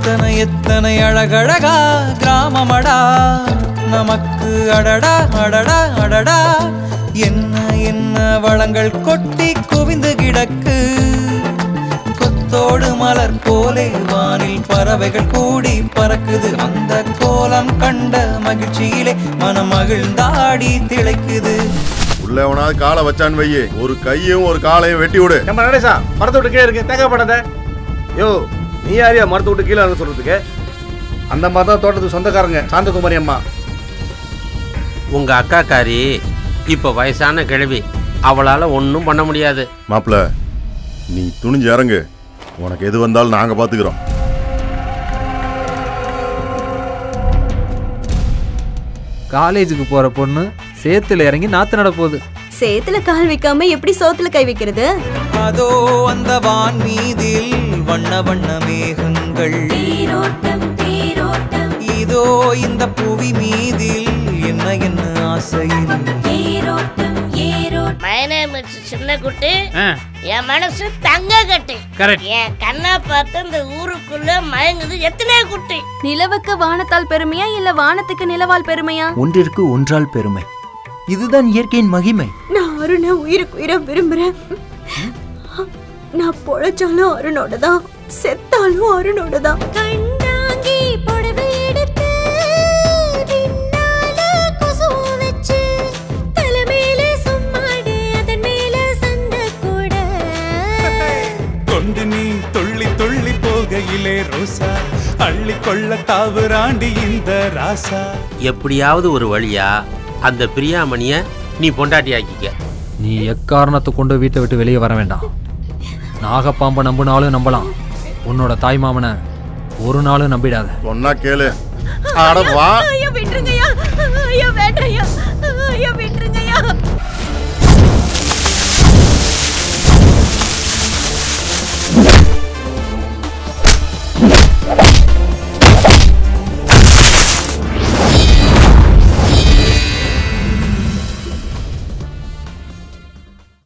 எத்தனை எத்தனை அழகழகா கிராமமடா நமக்கு அடடா அடடா அடடா என்ன என்ன வளங்கள் கொட்டி குவிந்து கிடக்கு கொத்தோடு மலர் போலே வானில் பறவைகள் கூடி பறக்குது அந்த கோலம் கண்ட மகிழ்ச்சியிலே மனம் மகிழ்ந்தாடி திளைக்குது உள்ள எவனாவது காலை வச்சான்னு வையே ஒரு கையும் ஒரு காலையும் வெட்டி விடு நம்ம நடேசா மரத்தை விட்டு கீழே இருக்கு தேங்காய் படாத யோ நீ யாரியா மரத்தை விட்டு கீழே இறங்க சொல்றதுக்கு அந்த மாதிரி தான் தோட்டத்துக்கு சொந்தக்காரங்க சாந்தகுமாரி அம்மா உங்க அக்காக்காரி இப்ப வயசான கிழவி அவளால ஒன்றும் பண்ண முடியாது மாப்பிள நீ துணிஞ்சு இறங்கு உனக்கு எது வந்தாலும் நாங்க பாத்துக்கிறோம் காலேஜுக்கு போற பொண்ணு சேத்துல இறங்கி நாத்து நட போகுது சேத்துல கால் வைக்காம எப்படி சோத்துல கை வைக்கிறது அதோ அந்த வான் மீதில் வண்ண வண்ண மேகங்கள் இதோ இந்த புவி மீதில் என்ன என்ன ஆசையில் மை நேம் இஸ் சின்ன குட்டி என் மனசு தங்க கட்டி Correct. என் கண்ணை பார்த்து இந்த ஊருக்குள்ள மயங்குது எத்தனை குட்டி நிலவுக்கு வானத்தால் பெருமையா இல்ல வானத்துக்கு நிலவால் பெருமையா ஒன்றிற்கு ஒன்றால் பெருமை இதுதான் இயற்கையின் மகிமை நான் அருணை உயிருக்கு உயிரை விரும்புறேன் நான் பொழைச்சாலும் அருணோட தான் செத்தாலும் அருணோட தான் கண்டாங்கி புடவை எடுத்து பின்னால கொசுவ வச்சு தலைமையில சும்மாடு அதன் மேல சந்த கூட கொண்டு நீ துள்ளி துள்ளி போகையிலே ரோசா அள்ளி கொள்ள தாவுராண்டி இந்த ராசா எப்படியாவது ஒரு வழியா அந்த பிரியாமணிய நீ பொண்டாட்டியாக்கிக்க நீ எக்காரணத்தை கொண்டு வீட்டை விட்டு வெளியே வர வேண்டாம் நாகப்பாம்பை நம்பினாலும் நம்பலாம் உன்னோட தாய் மாமனை ஒரு நாளும் நம்பிடாத சொன்னா கேளு அட வா ஐயா விட்டுருங்கய்யா ஐயா வேண்டாம் ஐயா ஐயா விட்டுருங்கய்யா